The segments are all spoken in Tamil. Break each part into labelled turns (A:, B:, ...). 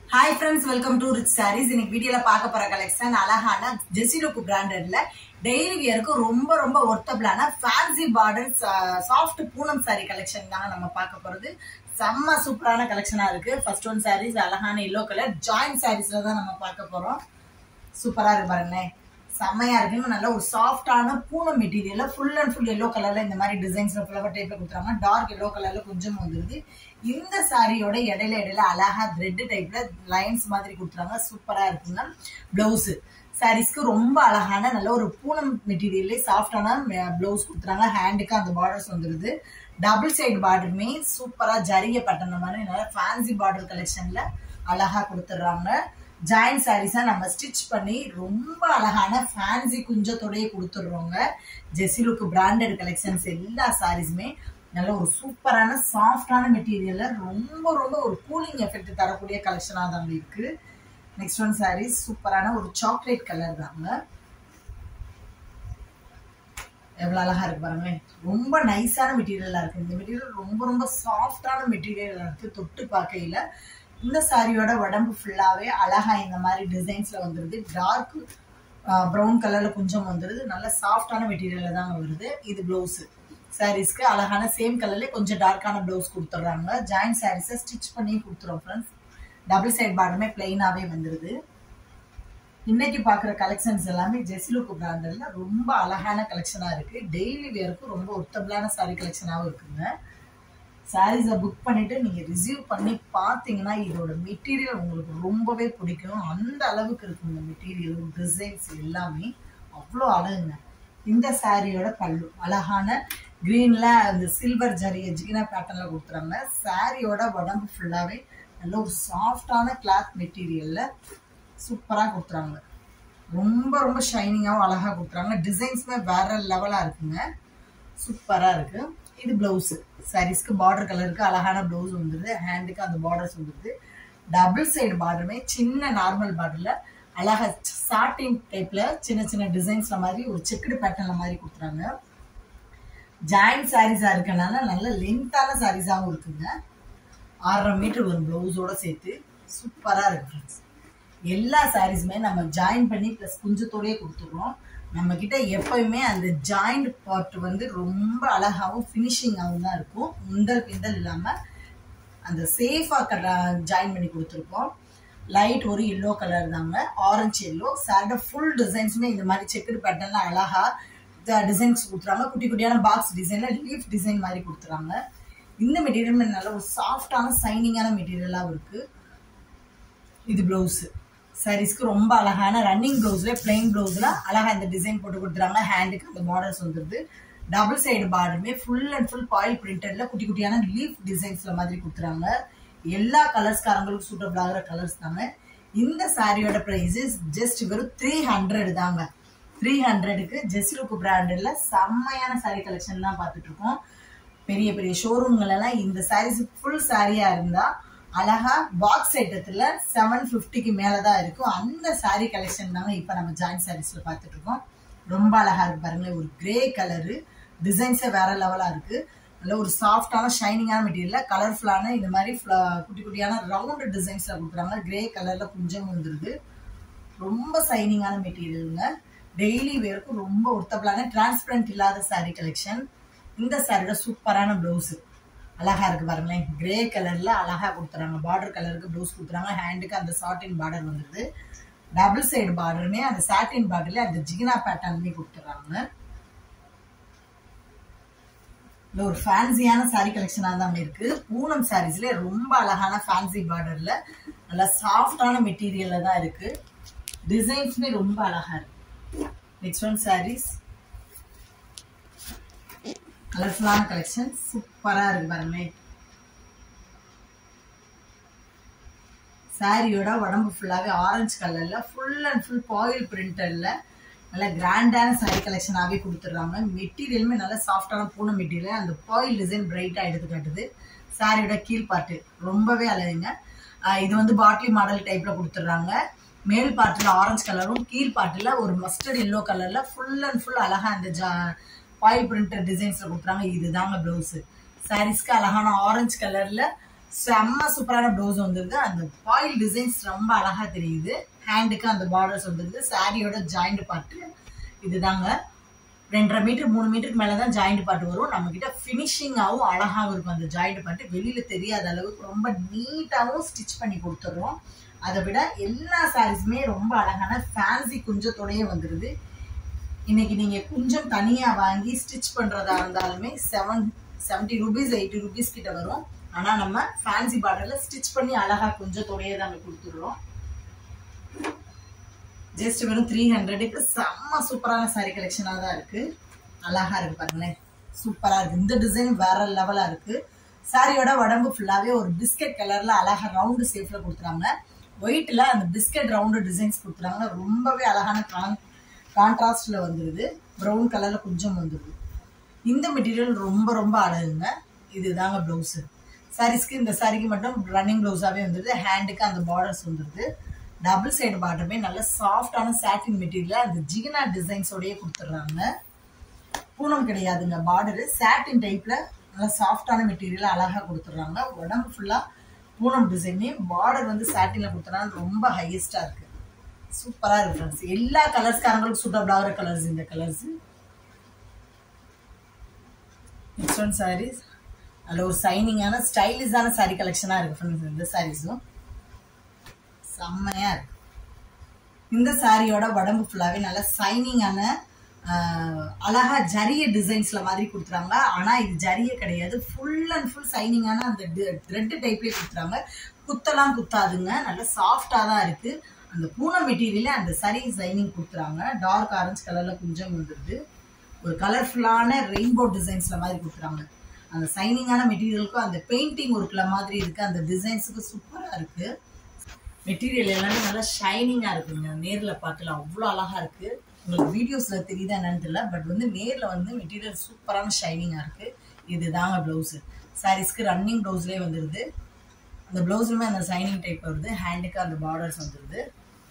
A: hi friends welcome to rich sarees இன்னைக்கு வீடியோல பார்க்க போற கலெக்ஷன் அழகான ஜெசிலுக்கு பிராண்டட்ல டெய்லி வியருக்கு ரொம்ப ரொம்ப ஒர்த்தபிளான fancy border soft Poonam sari collection தாங்க நம்ம பார்க்க போறது செம்ம சூப்பரான கலெக்ஷனா இருக்கு ஃபர்ஸ்ட் ஒன் சாரீஸ் அழகான எல்லோ கலர் ஜாயிண்ட் சாரீஸ்ல தான் நம்ம பார்க்க போறோம் சூப்பரா இருக்கு பாருங்களேன் செம்மையா இருக்கு நல்ல ஒரு சாஃப்டான பூனம் மெட்டீரியல்ல ஃபுல் அண்ட் ஃபுல் எல்லோ கலர்ல இந்த மாதிரி டிசைன்ஸ்ல ஃபிளவர் டைப்ல கொடுத்துறாங்க டார்க் எல்லோ கலர்ல கொஞ்சம் வந்துருது இந்த சாரியோட இடையில இடையில அழகா த்ரெட் டைப்ல லைன்ஸ் மாதிரி கொடுத்துறாங்க சூப்பரா இருக்குங்க பிளவுஸ் சாரீஸ்க்கு ரொம்ப அழகான நல்ல ஒரு பூனம் மெட்டீரியல்லே சாஃப்டான பிளவுஸ் கொடுத்துறாங்க ஹேண்டுக்கு அந்த பார்டர்ஸ் வந்துருது டபுள் சைடு பார்டருமே சூப்பரா ஜரிய பட்டன மாதிரி நல்ல ஃபேன்சி பார்டர் கலெக்ஷன்ல அழகா கொடுத்துட்றாங்க ஜாயின் சாரீஸா நம்ம ஸ்டிச் பண்ணி ரொம்ப அழகான ஃபேன்சி குஞ்சத்தோடய கொடுத்துடுறோங்க ஜெசிலுக்கு பிராண்டட் கலெக்ஷன்ஸ் எல்லா சாரீஸுமே நல்ல ஒரு சூப்பரான சாஃப்டான மெட்டீரியல்ல ரொம்ப ரொம்ப ஒரு கூலிங் எஃபெக்ட் தரக்கூடிய கலெக்ஷனாக தாங்க இருக்கு நெக்ஸ்ட் ஒன் சாரீஸ் சூப்பரான ஒரு சாக்லேட் கலர் தாங்க எவ்வளோ அழகா இருக்கு பாருங்க ரொம்ப நைஸான மெட்டீரியலாக இருக்கு இந்த மெட்டீரியல் ரொம்ப ரொம்ப சாஃப்டான மெட்டீரியலாக இருக்கு தொட்டு பார்க்கையில இந்த சாரியோட உடம்பு ஃபுல்லாவே அழகா இந்த மாதிரி டிசைன்ஸ்ல வந்துருது டார்க் ப்ரௌன் கலர்ல கொஞ்சம் வந்துருது நல்ல சாஃப்டான மெட்டீரியல்ல தான் வருது இது பிளவுஸ் சாரீஸ்க்கு அழகான சேம் கலர்ல கொஞ்சம் டார்க்கான பிளவுஸ் கொடுத்துட்றாங்க ஜாயின் சாரீஸை ஸ்டிச் பண்ணி கொடுத்துறோம் ஃப்ரெண்ட்ஸ் டபுள் சைட் பார்டருமே பிளெயினாவே வந்துருது இன்னைக்கு பாக்குற கலெக்ஷன்ஸ் எல்லாமே ஜெசிலுக்கு பிராண்டட்ல ரொம்ப அழகான கலெக்ஷனா இருக்கு டெய்லி வேருக்கு ரொம்ப ஒர்த்தபிளான சாரி கலெக்ஷனாகவும் இருக்குங்க சாரீஸை புக் பண்ணிட்டு நீங்க ரிசீவ் பண்ணி பார்த்தீங்கன்னா இதோட மெட்டீரியல் உங்களுக்கு ரொம்பவே பிடிக்கும் அந்த அளவுக்கு இருக்கும் இந்த மெட்டீரியல் டிசைன்ஸ் எல்லாமே அவ்வளோ அழகுங்க இந்த சாரியோட பல்லு அழகான கிரீன்ல அந்த சில்வர் ஜரி ஜிகினா பேட்டர்ன்ல கொடுத்துறாங்க சாரியோட உடம்பு ஃபுல்லாவே நல்ல ஒரு சாஃப்டான கிளாத் மெட்டீரியல்ல சூப்பரா கொடுத்துறாங்க ரொம்ப ரொம்ப ஷைனிங்காகவும் அழகா கொடுத்துறாங்க டிசைன்ஸுமே வேற லெவலா இருக்குங்க சூப்பரா இருக்கு இது பிளவுஸ் சாரீஸ்க்கு பார்டர் கலருக்கு அழகான பிளவுஸ் வந்துருது ஹேண்டுக்கு அந்த பார்டர்ஸ் வந்துருது டபுள் சைடு பார்டருமே சின்ன நார்மல் பார்டர்ல அழகா சாட்டின் டைப்ல சின்ன சின்ன டிசைன்ஸ்ல மாதிரி ஒரு செக்குடு பேட்டர்ன்ல மாதிரி கொடுத்துறாங்க ஜாயிண்ட் சாரீஸா இருக்கனால நல்ல லென்த்தான சாரீஸாகவும் இருக்குங்க ஆறரை மீட்டர் வரும் பிளவுஸோட சேர்த்து சூப்பரா இருக்கு ஃப்ரெண்ட்ஸ் எல்லா சாரீஸுமே நம்ம ஜாயின் பண்ணி ப்ளஸ் குஞ்சத்தோடயே கொடுத்துருவோம் நம்ம கிட்ட எப்பயுமே அந்த ஜாயிண்ட் பார்ட் வந்து ரொம்ப அழகாகவும் ஃபினிஷிங்காகவும் தான் இருக்கும் முந்தல் பிந்தல் இல்லாம அந்த சேஃபா ஜாயின் பண்ணி கொடுத்துருப்போம் லைட் ஒரு எல்லோ கலர் தாங்க ஆரஞ்சு எல்லோ சாரோட ஃபுல் டிசைன்ஸுமே இந்த மாதிரி செக்குடு பேட்டர்ல அழகா டிசைன்ஸ் கொடுத்துறாங்க குட்டி குட்டியான பாக்ஸ் டிசைன்ல லீஃப் டிசைன் மாதிரி கொடுத்துறாங்க இந்த மெட்டீரியல் நல்ல ஒரு சாஃப்டான சைனிங்கான மெட்டீரியலாகவும் இருக்கு இது பிளவுஸ் சாரீஸ்க்கு ரொம்ப அழகான ரன்னிங் ப்ளவுஸ்ல பிளெயின் ப்ளவுஸ்ல அழகா இந்த டிசைன் போட்டு கொடுத்துறாங்க ஹேண்டுக்கு அந்த பார்டர்ஸ் வந்துருது டபுள் சைடு பார்டருமே ஃபுல் அண்ட் ஃபுல் பாயில் பிரிண்டட்ல குட்டி குட்டியான லீஃப் டிசைன்ஸ்ல மாதிரி கொடுத்துறாங்க எல்லா கலர்ஸ்காரங்களுக்கும் சூட்டபிள் ஆகிற கலர்ஸ் தாங்க இந்த சாரியோட ப்ரைஸ் ஜஸ்ட் வெறும் த்ரீ ஹண்ட்ரட் தாங்க த்ரீ ஹண்ட்ரடுக்கு ஜெஸ்லுக்கு பிராண்டட்ல செம்மையான சாரி கலெக்ஷன் தான் பார்த்துட்டு இருக்கோம் பெரிய பெரிய ஷோரூம்கள் எல்லாம் இந்த சாரீஸ் ஃபுல் சாரியா இருந்தா அழகா பாக்ஸ் ஐட்டத்துல செவன் ஃபிஃப்டிக்கு மேலதான் இருக்கும் அந்த சாரி கலெக்ஷன் தாங்க இப்ப நம்ம ஜாயின் சாரீஸ்ல பார்த்துட்டு இருக்கோம் ரொம்ப அழகா இருக்கு பாருங்களேன் ஒரு கிரே கலரு டிசைன்ஸே வேற லெவலா இருக்கு நல்ல ஒரு சாஃப்டான ஷைனிங்கான மெட்டீரியல் கலர்ஃபுல்லான இந்த மாதிரி குட்டி குட்டியான ரவுண்டு டிசைன்ஸ்ல கொடுக்குறாங்க கிரே கலர்ல கொஞ்சம் வந்துருது ரொம்ப சைனிங்கான மெட்டீரியலுங்க டெய்லி வேருக்கு ரொம்ப ஒர்த்தபிளான டிரான்ஸ்பரண்ட் இல்லாத சாரி கலெக்ஷன் இந்த சாரியோட சூப்பரான பிளவுஸ் அழகா இருக்கு பாருங்களேன் கிரே கலர்ல அழகா கொடுத்துறாங்க பார்டர் கலருக்கு ப்ளவுஸ் கொடுத்துறாங்க ஹேண்டுக்கு அந்த சாட்டின் பார்டர் வந்துருது டபுள் சைடு பார்டருமே அந்த சாட்டின் பார்டர்ல அந்த ஜிகினா பேட்டர்னுமே கொடுத்துறாங்க இல்லை ஒரு ஃபேன்சியான சாரி கலெக்ஷனாக தான் இருக்கு பூனம் சாரீஸ்ல ரொம்ப அழகான ஃபேன்சி பார்டர்ல நல்லா சாஃப்டான மெட்டீரியல்ல தான் இருக்கு டிசைன்ஸுமே ரொம்ப அழகா இருக்கு நெக்ஸ்ட் ஒன் சாரீஸ் கலர்ஃபுல்லான கலெக்ஷன் சூப்பரா இருக்கு பாருங்க சாரியோட உடம்பு ஃபுல்லாவே ஆரஞ்சு கலர்ல ஃபுல் அண்ட் ஃபுல் பாயில் பிரிண்டர்ல நல்ல கிராண்டான சாரி கலெக்ஷனாகவே கொடுத்துட்றாங்க மெட்டீரியலுமே நல்ல சாஃப்டான பூனை மெட்டீரியல் அந்த பாயில் டிசைன் பிரைட்டா எடுத்து காட்டுது சாரியோட கீழ்பாட்டு ரொம்பவே அழகுங்க இது வந்து பாட்டில் மாடல் டைப்ல கொடுத்துட்றாங்க மேல் பாட்டில் ஆரஞ்சு கலரும் கீழ்பாட்டில் ஒரு மஸ்டர்ட் எல்லோ கலர்ல ஃபுல் அண்ட் ஃபுல் அழகா அந்த ஜா பாயில் பிரிண்டர் டிசைன்ஸ்ல கொடுக்குறாங்க இதுதாங்க பிளவுஸ் சாரீஸ்க்கு அழகான ஆரஞ்சு கலர்ல செம்ம சூப்பரான ப்ளவுஸ் வந்துருது அந்த பாயில் டிசைன்ஸ் ரொம்ப அழகா தெரியுது ஹேண்டுக்கு அந்த பார்டர்ஸ் வந்துருது சாரியோட ஜாயிண்ட் பார்ட்டு இதுதாங்க ரெண்டரை மீட்டர் மூணு மீட்டருக்கு மேலே தான் ஜாயிண்ட் பார்ட் வரும் நம்ம கிட்ட ஃபினிஷிங்காகவும் அழகாகவும் இருக்கும் அந்த ஜாயிண்ட் பார்ட் வெளியில தெரியாத அளவுக்கு ரொம்ப நீட்டாகவும் ஸ்டிச் பண்ணி கொடுத்துட்றோம் அதை விட எல்லா சாரீஸுமே ரொம்ப அழகான ஃபேன்சி குஞ்சத்தோடயே வந்துடுது இன்னைக்கு நீங்க குஞ்சம் தனியா வாங்கி ஸ்டிச் பண்றதா இருந்தாலுமே seven seventy rupees eighty rupees கிட்ட வரும் ஆனா நம்ம ஃபேன்சி பார்டர்ல ஸ்டிச் பண்ணி அழகா குஞ்சத்தோடயே தாங்க கொடுத்துடுறோம் ஜஸ்ட் வெறும் த்ரீ ஹண்ட்ரடுக்கு செம்ம சூப்பரான சாரி கலெக்ஷனாக தான் இருக்கு அழகா இருக்கு பாருங்களேன் சூப்பரா இருக்கு இந்த டிசைன் வேற லெவலா இருக்கு சாரியோட உடம்பு ஃபுல்லாவே ஒரு பிஸ்கட் கலர்ல அழகா ரவுண்டு ஷேப்ல கொடுத்துறாங்க ஒயிட்ல அந்த பிஸ்கட் ரவுண்டு டிசைன்ஸ் கொடுத்துறாங்க ரொம்பவே அழகான கான் கான்ட்ராஸ்ட்ல வந்துருது ப்ரௌன் கலர்ல கொஞ்சம் வந்துருது இந்த மெட்டீரியல் ரொம்ப ரொம்ப அழகுங்க இதுதாங்க பிளவுஸ் சாரீஸ்க்கு இந்த சாரிக்கு மட்டும் ரன்னிங் பிளவுஸாவே வந்துருது ஹேண்டுக்கு அந்த பார்டர்ஸ் வந்துருது டபுள் சைடு பார்டருமே நல்ல சாஃப்டான சாட்டின் மெட்டீரியல் அந்த ஜிகனா டிசைன்ஸோடயே கொடுத்துட்றாங்க பூனம் கிடையாதுங்க பார்டரு சாட்டின் டைப்ல நல்லா சாஃப்டான மெட்டீரியல் அழகா கொடுத்துட்றாங்க உடம்பு ஃபுல்லா பூனம் டிசைனே பார்டர் வந்து சாட்டின்ல கொடுத்துறாங்க ரொம்ப ஹையஸ்டா இருக்கு சூப்பரா இருக்கு ஃப்ரெண்ட்ஸ் எல்லா கலர்ஸ்காரங்களுக்கும் சூட்டபிள் ஆகிற கலர்ஸ் இந்த கலர்ஸ் நெக்ஸ்ட் ஒன் சாரீஸ் அதில் ஒரு சைனிங்கான ஸ்டைலிஷான சாரீ கலெக்ஷனாக இருக்கு ஃப்ரெண்ட்ஸ் இந்த சாரீஸும் செம்மையா இருக்கு இந்த சாரியோட உடம்பு ஃபுல்லாவே நல்ல சைனிங்கான அழகா ஜரிய டிசைன்ஸ்ல மாதிரி கொடுத்துறாங்க ஆனா இது ஜரிய கிடையாது ஃபுல் அண்ட் ஃபுல் சைனிங்கான அந்த த்ரெட் டைப்லயே கொடுத்துறாங்க குத்தலாம் குத்தாதுங்க நல்ல சாஃப்டா தான் இருக்கு அந்த பூனை மெட்டீரியல அந்த சரி சைனிங் கொடுத்துறாங்க டார்க் ஆரஞ்சு கலர்ல கொஞ்சம் வந்துருது ஒரு கலர்ஃபுல்லான ரெயின்போ டிசைன்ஸ்ல மாதிரி கொடுத்துறாங்க அந்த சைனிங்கான மெட்டீரியலுக்கும் அந்த பெயிண்டிங் ஒர்க்ல மாதிரி இருக்கு அந்த டிசைன்ஸுக்கு சூப்பரா இருக்கு மெட்டீரியல் எல்லாமே நல்லா ஷைனிங்கா இருக்குங்க நேர்ல பார்க்கல அவ்வளோ அழகா இருக்கு உங்களுக்கு வீடியோஸ்ல தெரியுதா என்னன்னு தெரியல பட் வந்து நேர்ல வந்து மெட்டீரியல் சூப்பரான ஷைனிங்கா இருக்கு இதுதாங்க பிளவுஸ் சாரீஸ்க்கு ரன்னிங் பிளவுஸ்லேயே வந்துருது அந்த பிளவுஸ்லுமே அந்த சைனிங் டைப் வருது ஹேண்டுக்கு அந்த பார்டர்ஸ் வந்துருது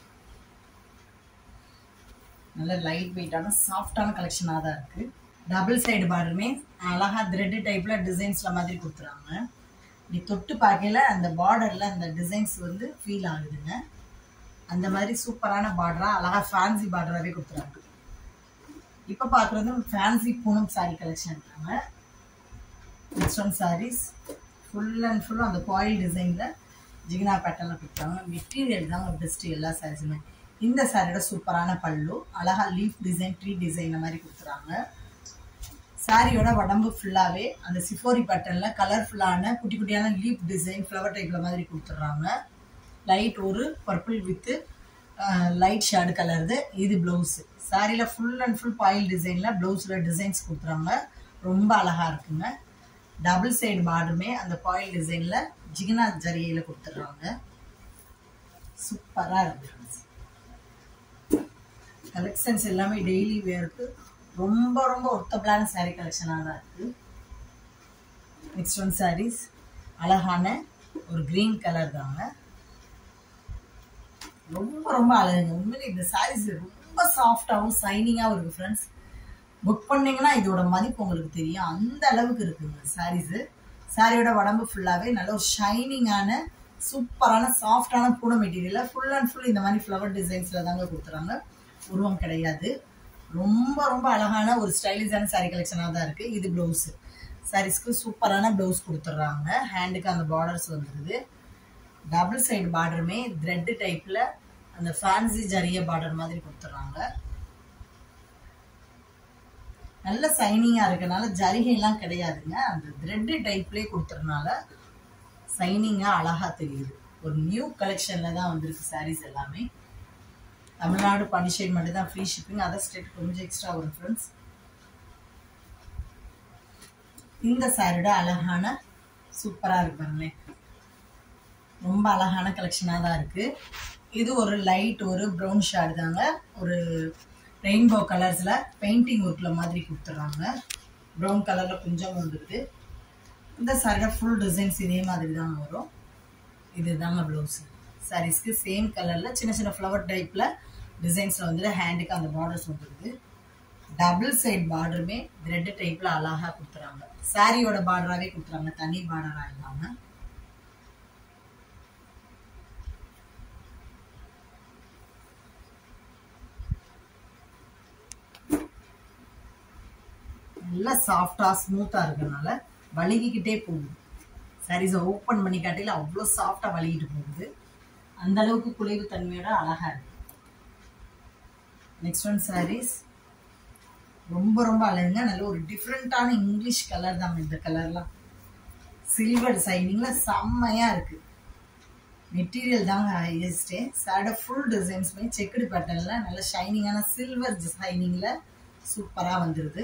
A: நல்ல லைட் வெயிட்டான சாஃப்டான கலெக்ஷனாக தான் இருக்கு டபுள் சைடு பார்டருமே அழகா த்ரெட் டைப்ல டிசைன்ஸ்ல மாதிரி கொடுத்துறாங்க இப்படி தொட்டு பார்க்கல அந்த பார்டர்ல அந்த டிசைன்ஸ் வந்து ஃபீல் ஆகுதுங்க அந்த மாதிரி சூப்பரான பார்டரா அழகா ஃபேன்சி பார்டராகவே கொடுத்துறாங்க இப்போ பார்க்குறது ஃபேன்சி பூனம் சாரி கலெக்ஷன் இருக்காங்க next one saris full and ஃபுல்லும் அந்த பாயில் டிசைனில் ஜிகினா பேட்டர்னில் கொடுத்தாங்க மெட்டீரியல் தாங்க பெஸ்ட்டு எல்லா சாரீஸுமே இந்த சாரியோட சூப்பரான பல்லு அழகா லீஃப் டிசைன் ட்ரீ டிசைன் மாதிரி கொடுத்துறாங்க சாரியோட உடம்பு ஃபுல்லாகவே அந்த சிஃபோரி பேட்டர்னில் கலர்ஃபுல்லான குட்டி குட்டியான லீஃப் டிசைன் ஃப்ளவர் டைப்பில் மாதிரி கொடுத்துட்றாங்க லைட் ஒரு பர்பிள் வித்து லைட் ஷேடு கலருது இது ப்ளவுஸு சாரியில் ஃபுல் அண்ட் ஃபுல் பாயில் டிசைனில் ப்ளவுஸில் டிசைன்ஸ் கொடுத்துறாங்க ரொம்ப அழகாக இருக்குங்க டபுள் சைடு பார்டருமே அந்த பாயில் டிசைனில் ஜிகினா ஜரிகையில் கொடுத்துட்றாங்க சூப்பராக இருக்கு கலெக்ஷன்ஸ் எல்லாமே டெய்லி வேருக்கு ரொம்ப ரொம்ப ஒர்த்தபிளான சாரீ கலெக்ஷனாக தான் இருக்கு நெக்ஸ்ட் ஒன் சாரீஸ் அழகான ஒரு கிரீன் கலர் தாங்க ரொம்ப ரொம்ப அழகுங்க உண்மையிலே இந்த சாரீஸ் ரொம்ப சாஃப்டாகவும் சைனிங்காகவும் இருக்கு ஃப்ரெண்ட்ஸ் புக் பண்ணீங்கன்னா இதோட மதிப்பு உங்களுக்கு தெரியும் அந்த அளவுக்கு இருக்குங்க சாரீஸு சாரியோட உடம்பு ஃபுல்லாகவே நல்ல ஒரு ஷைனிங்கான சூப்பரான சாஃப்டான பூனை மெட்டீரியலில் ஃபுல் அண்ட் ஃபுல் இந்த மாதிரி ஃப்ளவர் டிசைன்ஸில் தாங்க கொடுத்துறாங்க உருவம் கிடையாது ரொம்ப ரொம்ப அழகான ஒரு ஸ்டைலிஷான சாரீ கலெக்ஷனாக தான் இருக்குது இது ப்ளவுஸு சாரீஸ்க்கு சூப்பரான ப்ளவுஸ் கொடுத்துட்றாங்க ஹேண்டுக்கு அந்த பார்டர்ஸ் வந்துடுது டபுள் சைடு பார்டருமே த்ரெட்டு டைப்பில் அந்த ஃபேன்சி ஜரிய பார்டர் மாதிரி கொடுத்துட்றாங்க நல்ல சைனிங்காக இருக்கனால ஜரிகைலாம் கிடையாதுங்க அந்த த்ரெட்டு டைப்லேயே கொடுத்துறனால சைனிங்காக அழகாக தெரியுது ஒரு நியூ கலெக்ஷனில் தான் வந்திருக்கு சாரீஸ் எல்லாமே தமிழ்நாடு பாண்டிச்சேரி மட்டும் தான் ஃப்ரீ ஷிப்பிங் அதர் ஸ்டேட் கொஞ்சம் எக்ஸ்ட்ரா வரும் ஃப்ரெண்ட்ஸ் இந்த சாரியோட அழகான சூப்பராக இருக்கு பாருங்களேன் ரொம்ப அழகான கலெக்ஷனாக தான் இருக்கு இது ஒரு லைட் ஒரு ப்ரௌன் ஷேடு தாங்க ஒரு ரெயின்போ கலர்ஸில் பெயிண்டிங் ஒர்க்கில் மாதிரி கொடுத்துட்றாங்க ப்ரௌன் கலரில் கொஞ்சம் வந்துடுது இந்த சாரியோட ஃபுல் டிசைன்ஸ் இதே மாதிரி தான் வரும் இது தாங்க ப்ளவுஸு சாரீஸ்க்கு சேம் கலரில் சின்ன சின்ன ஃப்ளவர் டைப்பில் டிசைன்ஸில் வந்துட்டு ஹேண்டுக்கு அந்த பார்டர்ஸ் வந்துடுது டபுள் சைட் பார்டருமே த்ரெட் டைப்பில் அழகாக கொடுத்துறாங்க சாரியோட பார்டராகவே கொடுத்துறாங்க தனி பார்டராக இல்லாமல் நல்லா சாஃப்டா ஸ்மூத்தா இருக்கறனால வலிக்கிட்டே போகுது சாரீஸை ஓப்பன் பண்ணி காட்டில அவ்வளோ சாஃப்டா வலிக்கிட்டு போகுது அந்த அளவுக்கு குளிர்வு தன்மையோட அழகா இருக்கு நெக்ஸ்ட் ஒன் சாரீஸ் ரொம்ப ரொம்ப அழகுங்க நல்ல ஒரு டிஃப்ரெண்டான இங்கிலீஷ் கலர் தான் இந்த கலர்லாம் சில்வர் சைனிங்ல செம்மையா இருக்கு மெட்டீரியல் தாங்க ஹையஸ்டே சாட ஃபுல் டிசைன்ஸ்மே செக்குடு பேட்டர்ல நல்ல ஷைனிங்கான சில்வர் ஷைனிங்ல சூப்பரா வந்துருது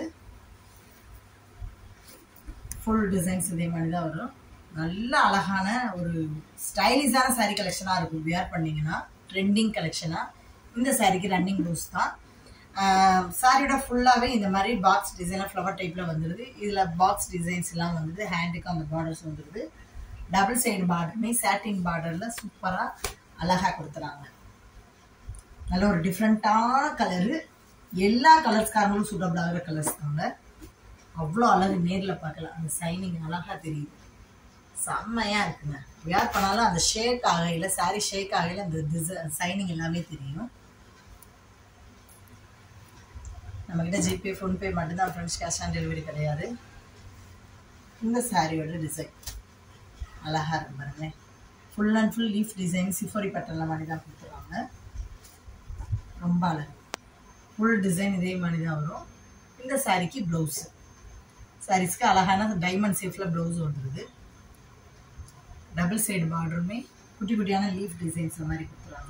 A: ஃபுல் டிசைன்ஸ் இதே மாதிரி தான் வரும் நல்ல அழகான ஒரு ஸ்டைலிஷான saree கலெக்ஷனாக இருக்கும் வியர் பண்ணீங்கன்னா ட்ரெண்டிங் கலெக்ஷனாக இந்த சாரிக்கு ரன்னிங் ப்ளவுஸ் தான் சாரியோட ஃபுல்லாகவே இந்த மாதிரி பாக்ஸ் டிசைனாக ஃப்ளவர் டைப்பில் வந்துடுது இதில் பாக்ஸ் டிசைன்ஸ் எல்லாம் வந்துடுது ஹேண்டுக்கு அந்த பார்டர்ஸ் வந்துடுது டபுள் சைடு பார்டருமே சாட்டின் பார்டரில் சூப்பராக அழகாக கொடுத்துறாங்க நல்ல ஒரு டிஃப்ரெண்ட்டான கலரு எல்லா கலர்ஸ்காரங்களும் சூட்டபிள் ஆகிற கலர்ஸ் தாங்க அவ்வளோ அழகு நேரில் பார்க்கலாம் அந்த சைனிங் அழகாக தெரியுது செம்மையா இருக்குங்க வியர் பண்ணாலும் அந்த ஷேக் ஆகையில சாரி ஷேக் ஆகையில அந்த டிசைன் சைனிங் எல்லாமே தெரியும் நம்ம கிட்ட ஜிபே ஃபோன்பே மட்டும்தான் ஃப்ரெண்ட்ஸ் கேஷ் ஆன் டெலிவரி கிடையாது இந்த சாரியோட டிசைன் அழகா இருக்கு பாருங்க full and full leaf design சிஃபோரி பட்டன்ல மாதிரி தான் கொடுத்துருவாங்க ரொம்ப அழகு ஃபுல் டிசைன் இதே மாதிரி தான் வரும் இந்த சாரிக்கு ப்ளவுஸ் சாரீஸ்க்கு அழகான டைமண்ட் ஷேப்ல ப்ளவுஸ் வந்துருது டபுள் சைடு பார்டருமே குட்டி குட்டியான லீஃப் டிசைன்ஸ் மாதிரி கொடுத்துருவாங்க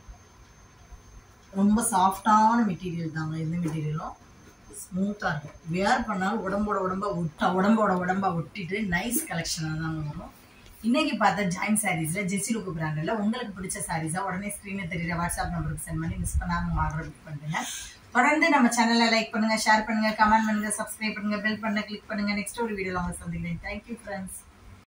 A: ரொம்ப சாஃப்டான மெட்டீரியல் தாங்க இந்த மெட்டீரியலும் ஸ்மூத்தாக இருக்கும் வியர் பண்ணாலும் உடம்போட உடம்பா ஒட்டா உடம்போட உடம்பா ஒட்டிட்டு நைஸ் கலெக்ஷனாக தாங்க வரும் இன்னைக்கு பார்த்த ஜாயின் சாரீஸில் ஜெஸ்ஸி லுக்கு பிராண்டில் உங்களுக்கு பிடிச்ச சாரீஸாக உடனே ஸ்க்ரீனில் தெரியுற வாட்ஸ்அப் நம்பருக்கு சென்ட் பண்ணி மிஸ் பண்ணாமல் ஆர்டர் புக் பண்ணுங்க தொடர்ந்து நம்ம சேனலை லைக் பண்ணுங்க ஷேர் பண்ணுங்க கமெண்ட் பண்ணுங்க சப்ஸ்கிரைப் பண்ணுங்க பெல் பண்ண கிளிக் பண்ணுங்க நெக்ஸ்ட் ஒரு வீடியோவில் உங்களை சந்திக்கிறேன் தேங்க்யூ ஃப்ரெண்ட்ஸ்